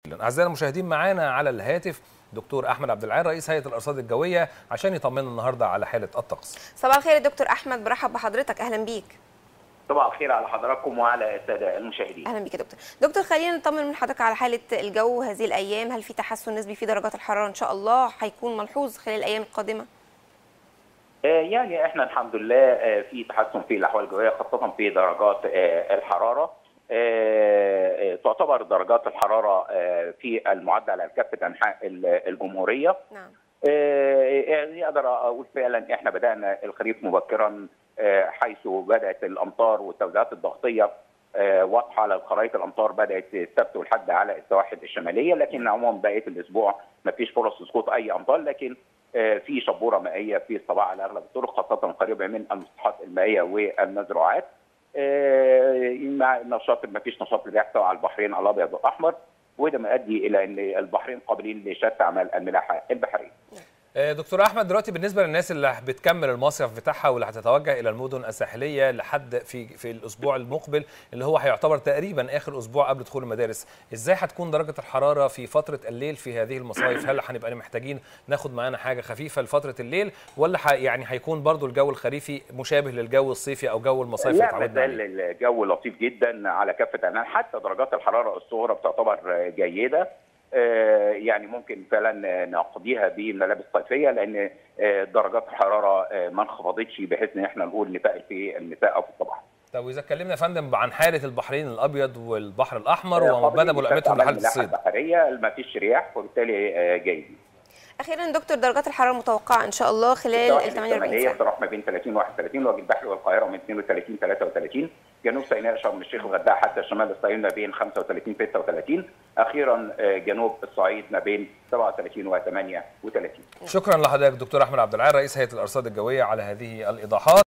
اعزائي المشاهدين معانا على الهاتف دكتور احمد عبد العال رئيس هيئه الارصاد الجويه عشان يطمنا النهارده على حاله الطقس صباح الخير يا دكتور احمد برحب بحضرتك اهلا بيك صباح الخير على حضراتكم وعلى الساده المشاهدين اهلا بيك يا دكتور دكتور خلينا نطمن من حضرتك على حاله الجو هذه الايام هل في تحسن نسبي في درجات الحراره ان شاء الله هيكون ملحوظ خلال الايام القادمه يعني احنا الحمد لله في تحسن في الاحوال الجويه خاصه في درجات الحراره تعتبر درجات الحراره في المعدل على كافه انحاء الجمهوريه نعم يعني اقدر اقول فعلا احنا بدانا الخريف مبكرا حيث بدات الامطار والتوزيعات الضغطيه واضحه على الخرائط الامطار بدات السبت والحد على السواحل الشماليه لكن عموما بقيه الاسبوع ما فيش فرص سقوط اي امطار لكن في شبوره مائيه في الصباح على اغلب الطرق خاصه قريبه من المسطحات المائيه والمزروعات مع نشاط ما فيش نشاط رياح سواء على البحرين على الابيض والاحمر وده ما يؤدي الى ان البحرين قابلين لشتى اعمال الملاحه البحريه. دكتور احمد دلوقتي بالنسبه للناس اللي بتكمل المصيف بتاعها واللي هتتوجه الى المدن الساحليه لحد في في الاسبوع المقبل اللي هو هيعتبر تقريبا اخر اسبوع قبل دخول المدارس ازاي هتكون درجه الحراره في فتره الليل في هذه المصايف هل هنبقى محتاجين ناخد معانا حاجه خفيفه لفتره الليل ولا يعني هيكون برضو الجو الخريفي مشابه للجو الصيفي او جو المصايف اللي لا مازال الجو لطيف جدا على كافه انحاء حتى درجات الحراره الصغرى بتعتبر جيده يعني ممكن فعلا نقضيها بملابس صيفيه لان درجات الحراره ما انخفضتش بحيث ان احنا نقول نتقل في المساء او في الصباح. طب واذا اتكلمنا يا فندم عن حاله البحرين الابيض والبحر الاحمر وما بدا ملائمتهم لحاله الصيد. البحريه ما فيش رياح وبالتالي جيد. اخيرا دكتور درجات الحراره المتوقعه ان شاء الله خلال ال 48 ساعه تروح ما بين 30 31 الوجه البحري والقاهره من 32 33 جنوب سيناء شرم الشيخ الغردقه حتى شمال الصعيد ما بين 35 36 اخيرا جنوب الصعيد ما بين 37 و 38 شكرا لحضرتك دكتور احمد عبد العال رئيس هيئه الارصاد الجويه على هذه الايضاحات